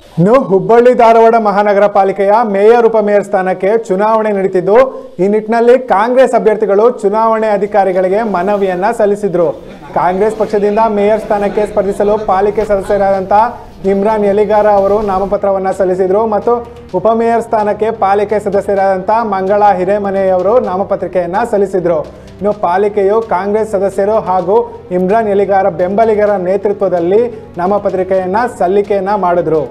ಇನ್ನು ಹುಬ್ಬಳ್ಳಿ ಧಾರವಾಡ ಮಹಾನಗರ ಪಾಲಿಕೆಯ ಮೇಯರ್ ಉಪಮೇಯರ್ ಸ್ಥಾನಕ್ಕೆ ಚುನಾವಣೆ ನಡೀತಿದ್ದು ಈ ನಿಟ್ಟಿನಲ್ಲಿ ಕಾಂಗ್ರೆಸ್ ಅಭ್ಯರ್ಥಿಗಳು ಚುನಾವಣೆ ಅಧಿಕಾರಿಗಳಿಗೆ ಮನವಿಯನ್ನ ಸಲ್ಲಿಸಿದ್ರು ಕಾಂಗ್ರೆಸ್ ಪಕ್ಷದಿಂದ ಮೇಯರ್ ಸ್ಥಾನಕ್ಕೆ ಸ್ಪರ್ಧಿಸಲು ಪಾಲಿಕೆ ಸದಸ್ಯರಾದಂಥ ಇಮ್ರಾನ್ ಯಲಿಗಾರ ಅವರು ನಾಮಪತ್ರವನ್ನ ಸಲ್ಲಿಸಿದ್ರು ಮತ್ತು ಉಪಮೇಯರ್ ಸ್ಥಾನಕ್ಕೆ ಪಾಲಿಕೆ ಸದಸ್ಯರಾದಂಥ ಮಂಗಳಾ ಹಿರೇಮನೆಯವರು ನಾಮಪತ್ರಿಕೆಯನ್ನ ಸಲ್ಲಿಸಿದ್ರು ಇನ್ನು ಪಾಲಿಕೆಯು ಕಾಂಗ್ರೆಸ್ ಸದಸ್ಯರು ಹಾಗೂ ಇಮ್ರಾನ್ ಯಲಿಗಾರ ಬೆಂಬಲಿಗರ ನೇತೃತ್ವದಲ್ಲಿ ನಾಮಪತ್ರಿಕೆಯನ್ನ ಸಲ್ಲಿಕೆಯನ್ನ ಮಾಡಿದ್ರು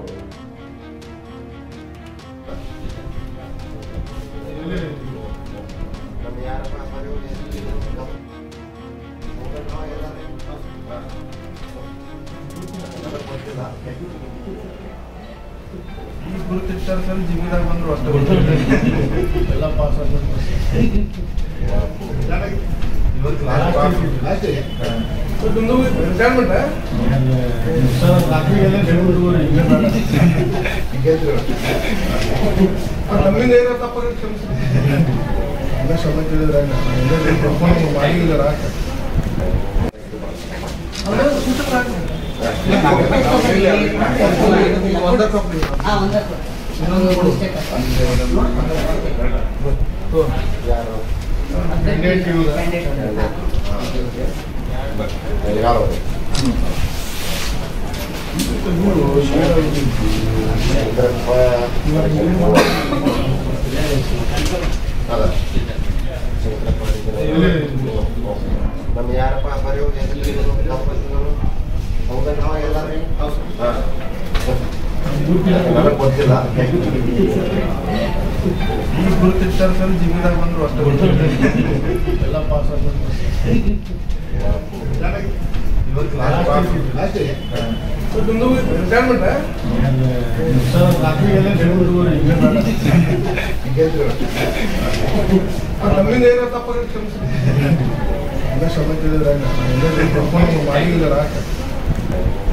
ಈ ಗುರುತಿರ್ತಾರ ಸರ್ ಜಿಮ್ಮಿದಾಗ ಬಂದ್ರು ಅಷ್ಟೇ ಎಲ್ಲ ಪಾಸ್ ರಿಟೈರ್ಮೆಂಟ್ ನಮ್ಮಿಂದ ಏನೋ ತಪ್ಪಾಗಿ ಕ್ಷಮಿಸಿ ಎಲ್ಲ ಕ್ಷಮೆ ಕೇಳಿದ್ರೆ ಮಾಡಿಲ್ಲ ಒಂದೇ ಕಂಪ್ನಿ ಹಾ ಒಂದೇ ಕೊಡು. ಇನ್ನೊಂದು ಕೊಡು. Candidate ಇವ್ರಾ? Candidate. ನಮ್ಮ ಯಾರಪ್ಪ ಬರೆಯೋ ನನಗೆ ಗೊತ್ತಿಲ್ಲ ಈ ಗುರುತಿರ್ತಾರ ಸರ್ ಜಿಮ್ಮಿದಾಗ ಬಂದ್ರು ಅಷ್ಟೇ ಎಲ್ಲ ಪಾಸ್ ರಿಟೈರ್ಮೆಂಟ್ ನಮ್ಮಿಂದ ಏನೋ ತಪ್ಪಾಗಿ ಕ್ಷಮಿಸಿ ಎಲ್ಲ ಕ್ಷಮೆ ಕೇಳಿದ್ರೆ ಮಾಡಿಲ್ಲ